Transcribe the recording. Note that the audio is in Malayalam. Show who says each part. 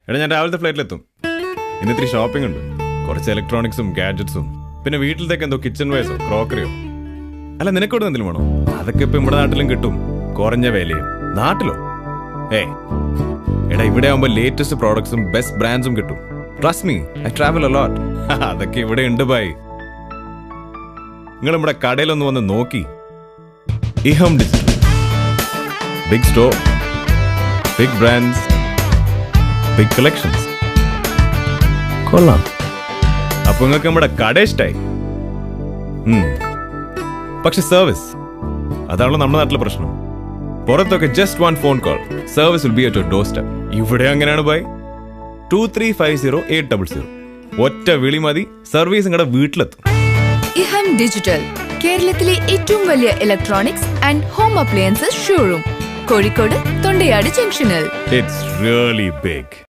Speaker 1: എടാ ഞാൻ രാവിലത്തെ ഫ്ലൈറ്റിലെത്തും ഇന്ന് ഇത്തിരി ഷോപ്പിംഗ് ഉണ്ട് കുറച്ച് ഇലക്ട്രോണിക്സും ഗാഡ്ജറ്റ്സും പിന്നെ വീട്ടിലത്തേക്ക് എന്തോ കിച്ചൺ വേസോ ക്രോക്കറിയോ അല്ല നിനക്കോട് എന്തെങ്കിലും വേണോ അതൊക്കെ ഇപ്പൊ നമ്മുടെ നാട്ടിലും കിട്ടും കുറഞ്ഞ വിലയും നാട്ടിലോ ഏ എടാ ഇവിടെ ആവുമ്പോ ലേറ്റസ്റ്റ് പ്രോഡക്ട്സും ബെസ്റ്റ് ബ്രാൻഡ്സും കിട്ടും trust me I travel a lot അതൊക്കെ ഇവിടെ ഉണ്ട് ബൈ നിങ്ങൾ നമ്മുടെ കടയിലൊന്ന് വന്ന് നോക്കി ഇഹം digital big store big brands big collections കൊള്ളാം അപ്പൊ നിങ്ങൾക്ക് നമ്മുടെ കട ഇഷ്ടായി ഉം. പക്ഷെ സർവീസ് അതാണല്ലോ നമ്മുടെ നാട്ടിലെ പ്രശ്നം പുറത്തൊക്കെ just one phone call service will be at doorstep ഇവിടെ അങ്ങനെയാണ് bye two three five zero eight double zero ഒറ്റ വിളി മതി സർവീസ് നിങ്ങളുടെ വീട്ടിലെത്തും
Speaker 2: ഇഹം ഡിജിറ്റൽ കേരളത്തിലെ ഏറ്റവും വലിയ electronics and home appliances showroom Kozhikode Thondayad ജംഗ്ഷനിൽ
Speaker 1: ഇറ്റ്സ് റിയലി ബിഗ്